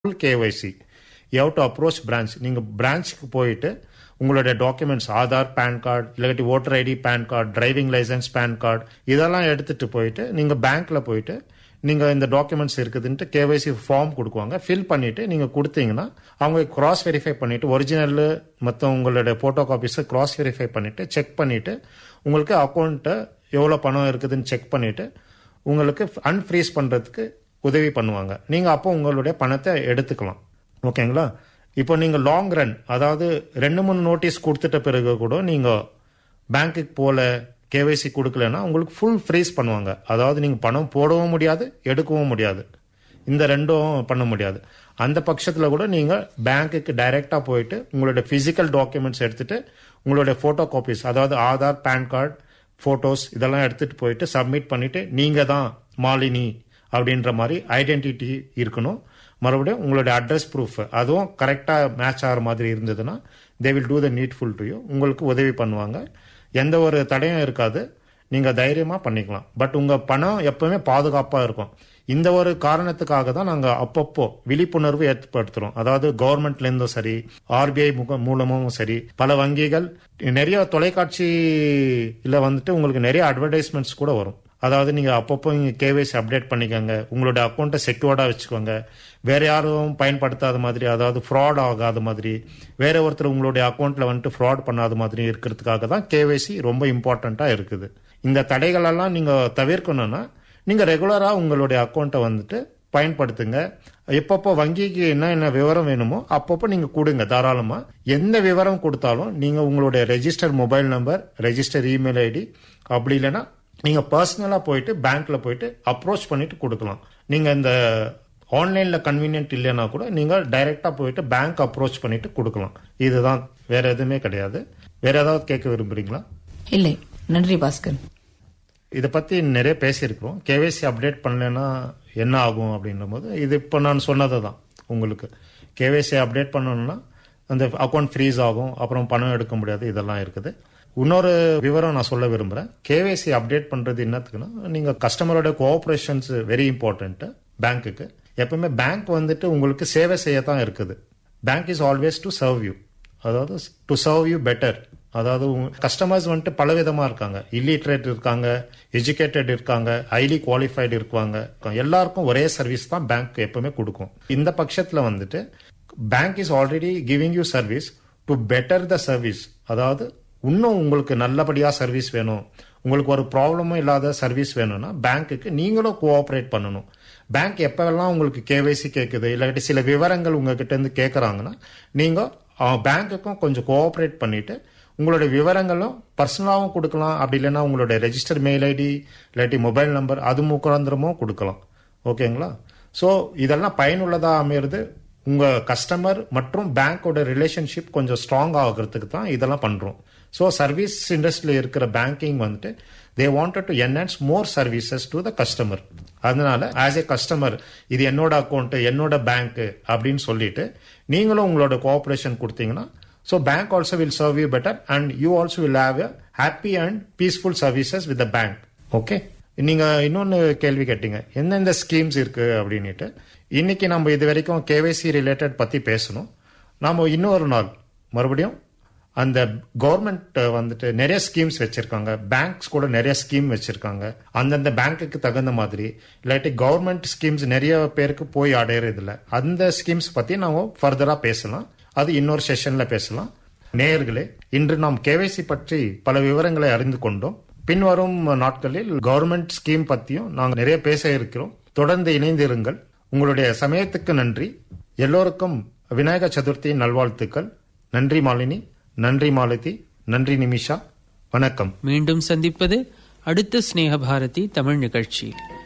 full KYC you have to approach branch நீங்கள் பிரான்ச்சுக்கு போயிட்டு உங்களுடைய டாக்குமெண்ட்ஸ் ஆதார் பேன் கார்டு இல்லாட்டி voter ID PAN card driving licence PAN card இதெல்லாம் எடுத்துட்டு போயிட்டு நீங்கள் பேங்க்ல போயிட்டு நீங்கள் இந்த டாக்குமெண்ட்ஸ் இருக்குதுன்ட்டு கேவைசி ஃபார்ம் கொடுக்குவாங்க ஃபில் பண்ணிட்டு நீங்கள் கொடுத்தீங்கன்னா அவங்க கிராஸ் வெரிஃபை பண்ணிட்டு ஒரிஜினல் மற்ற உங்களுடைய ஃபோட்டோ காப்பீஸை கிராஸ் வெரிஃபை பண்ணிட்டு செக் பண்ணிட்டு உங்களுக்கு அக்கௌண்ட்டை எவ்வளோ பணம் இருக்குதுன்னு செக் பண்ணிட்டு உங்களுக்கு அன்ஃப்ரீஸ் பண்ணுறதுக்கு உதவி பண்ணுவாங்க நீங்கள் அப்போ உங்களுடைய பணத்தை எடுத்துக்கலாம் ஓகேங்களா இப்போ நீங்கள் லாங் ரன் அதாவது ரெண்டு மூணு நோட்டீஸ் கொடுத்துட்ட பிறகு கூட நீங்கள் பேங்க்குக்கு போல கேவைசி கொடுக்கலன்னா உங்களுக்கு ஃபுல் ஃப்ரீஸ் பண்ணுவாங்க அதாவது நீங்கள் பணம் போடவும் முடியாது எடுக்கவும் முடியாது இந்த ரெண்டும் பண்ண முடியாது அந்த பட்சத்தில் கூட நீங்கள் பேங்க்குக்கு டைரெக்டாக போயிட்டு உங்களுடைய ஃபிசிக்கல் டாக்குமெண்ட்ஸ் எடுத்துட்டு உங்களுடைய ஃபோட்டோ காப்பீஸ் அதாவது ஆதார் பேன் கார்டு ஃபோட்டோஸ் இதெல்லாம் எடுத்துட்டு போயிட்டு சப்மிட் பண்ணிட்டு நீங்கள் தான் மாலினி அப்படின்ற மாதிரி ஐடென்டிட்டி இருக்கணும் மறுபடியும் உங்களுடைய அட்ரஸ் ப்ரூஃப் அதுவும் கரெக்டாக மேட்ச் ஆகிற மாதிரி இருந்ததுன்னா they will do the needful to you உங்களுக்கு உதவி பண்ணுவாங்க எந்த ஒரு தடையும் இருக்காது நீங்கள் தைரியமாக பண்ணிக்கலாம் பட் உங்கள் பணம் எப்பவுமே பாதுகாப்பாக இருக்கும் இந்த ஒரு காரணத்துக்காக தான் நாங்கள் அப்பப்போ விழிப்புணர்வு ஏற்படுத்துகிறோம் அதாவது கவர்மெண்ட்லேருந்தும் சரி ஆர்பிஐ முக மூலமும் சரி பல வங்கிகள் நிறைய தொலைக்காட்சியில் வந்துட்டு உங்களுக்கு நிறைய அட்வர்டைஸ்மெண்ட்ஸ் கூட வரும் அதாவது நீங்கள் அப்பப்போ இங்கே கேவைசி அப்டேட் பண்ணிக்கோங்க உங்களோட அக்கௌண்ட்டை செக்யூர்டாக வச்சுக்கோங்க வேற யாரும் பயன்படுத்தாத மாதிரி அதாவது ஃப்ராட் ஆகாத மாதிரி வேற ஒருத்தர் உங்களுடைய அக்கௌண்ட்டில் வந்துட்டு ஃப்ராட் பண்ணாத மாதிரி இருக்கிறதுக்காக தான் கேவைசி ரொம்ப இம்பார்ட்டண்ட்டாக இருக்குது இந்த தடைகளெல்லாம் நீங்கள் தவிர்க்கணும்னா நீங்கள் ரெகுலராக உங்களுடைய அக்கௌண்ட்டை வந்துட்டு பயன்படுத்துங்க எப்பப்போ வங்கிக்கு என்ன என்ன விவரம் வேணுமோ அப்பப்போ நீங்கள் கொடுங்க தாராளமாக எந்த விவரம் கொடுத்தாலும் நீங்கள் உங்களுடைய register mobile number register email ID அப்படி இல்லைன்னா நீங்கள் பர்சனலாக போயிட்டு பேங்க்ல போயிட்டு அப்ரோச் பண்ணிட்டு கொடுக்கலாம் நீங்கள் இந்த ஆன்லைனில் கன்வீனியன்ட் இல்லைன்னா கூட நீங்கள் டைரெக்டாக போயிட்டு பேங்க் அப்ரோச் பண்ணிட்டு கொடுக்கலாம் இதுதான் வேற எதுவுமே கிடையாது வேற ஏதாவது கேட்க விரும்புறீங்களா இல்லை நன்றி பாஸ்கர் இதை பற்றி நிறைய பேசியிருக்கிறோம் கேவைசி அப்டேட் பண்ணலைன்னா என்ன ஆகும் அப்படின்ற போது இது இப்போ நான் சொன்னது தான் உங்களுக்கு கேவைசி அப்டேட் பண்ணணும்னா அந்த அக்கௌண்ட் ஃப்ரீஸ் ஆகும் அப்புறம் பணம் எடுக்க முடியாது இதெல்லாம் இருக்குது இன்னொரு விவரம் நான் சொல்ல விரும்புகிறேன் கேவைசி அப்டேட் பண்ணுறது என்னத்துக்குன்னா நீங்கள் கஸ்டமரோட கோஆப்ரேஷன்ஸ் வெரி இம்பார்ட்டன்ட்டு பேங்க்குக்கு எப்பவுமே பேங்க் வந்துட்டு உங்களுக்கு சேவை செய்ய தான் இருக்குது bank is always to serve you அதாவது டு சர்வ் யூ பெட்டர் அதாவது கஸ்டமர்ஸ் வந்துட்டு பல விதமா இருக்காங்க இல்லிட்ரேட் இருக்காங்க எஜுகேட்டட் இருக்காங்க ஹைலி குவாலிஃபைடு இருக்காங்க எல்லாருக்கும் ஒரே சர்வீஸ் தான் பேங்க் எப்பவுமே கொடுக்கும் இந்த பட்சத்தில் வந்துட்டு bank is already giving you service to better the service அதாவது இன்னும் உங்களுக்கு நல்லபடியாக சர்வீஸ் வேணும் உங்களுக்கு ஒரு ப்ராப்ளமும் இல்லாத சர்வீஸ் வேணும்னா பேங்க்குக்கு நீங்களும் கோஆப்ரேட் பண்ணணும் பேங்க் எப்போல்லாம் உங்களுக்கு கேவைசி கேட்குது இல்லாட்டி சில விவரங்கள் உங்ககிட்ட இருந்து கேட்குறாங்கன்னா நீங்கள் பேங்க்குக்கும் கொஞ்சம் கோஆப்ரேட் பண்ணிட்டு உங்களுடைய விவரங்களும் பர்சனலாகவும் கொடுக்கலாம் அப்படி இல்லைன்னா உங்களுடைய ரெஜிஸ்டர் மெயில் ஐடி இல்லாட்டி மொபைல் நம்பர் அது முகாந்திரமும் கொடுக்கலாம் ஓகேங்களா ஸோ இதெல்லாம் பயனுள்ளதாக அமையிறது உங்கள் கஸ்டமர் மற்றும் பேங்க்கோட ரிலேஷன்ஷிப் கொஞ்சம் ஸ்ட்ராங் ஆகிறதுக்கு தான் இதெல்லாம் பண்ணுறோம் ஸோ சர்வீஸ் இண்டஸ்ட்ரியில் இருக்கிற பேங்கிங் வந்துட்டு they wanted to enhance more services to the customer அதனால ஆஸ் ஏ கஸ்டமர் இது என்னோட அக்கௌண்ட் என்னோட பேங்க் அப்படின்னு சொல்லிட்டு நீங்களும் உங்களோட கோஆப்ரேஷன் கொடுத்தீங்கன்னா so bank also will serve you better and you also will have a happy and peaceful services with the bank okay நீங்க இன்னொன்று கேள்வி கேட்டீங்க எந்தெந்த ஸ்கீம்ஸ் இருக்கு அப்படின்ட்டு இன்னைக்கு நம்ம இது வரைக்கும் கேவைசி ரிலேட்டட் பத்தி பேசணும் நாம இன்னொரு நாள் மறுபடியும் அந்த கவர்மெண்ட் வந்துட்டு நிறைய ஸ்கீம்ஸ் வச்சிருக்காங்க பேங்க்ஸ் கூட நிறைய ஸ்கீம் வச்சிருக்காங்க அந்தந்த பேங்க்குக்கு தகுந்த மாதிரி இல்லாட்டி கவர்மெண்ட் ஸ்கீம்ஸ் நிறைய பேருக்கு போய் அடையிறது இல்லை அந்த ஸ்கீம்ஸ் பத்தி நாம ஃபர்தரா பேசலாம் அது இன்னொரு செஷன்ல பேசலாம் நேயர்களே இன்று நாம் கேவைசி பற்றி பல விவரங்களை அறிந்து கொண்டோம் பின்வரும் நாட்களில் கவர்மெண்ட் ஸ்கீம் பத்தியும் நாங்கள் நிறைய பேச இருக்கிறோம் தொடர்ந்து இணைந்திருங்கள் உங்களுடைய சமயத்துக்கு நன்றி எல்லோருக்கும் விநாயக சதுர்த்தி நல்வாழ்த்துக்கள் நன்றி மாலினி நன்றி மாலதி நன்றி நிமிஷா வணக்கம் மீண்டும் சந்திப்பது அடுத்த ஸ்நேக பாரதி தமிழ் நிகழ்ச்சி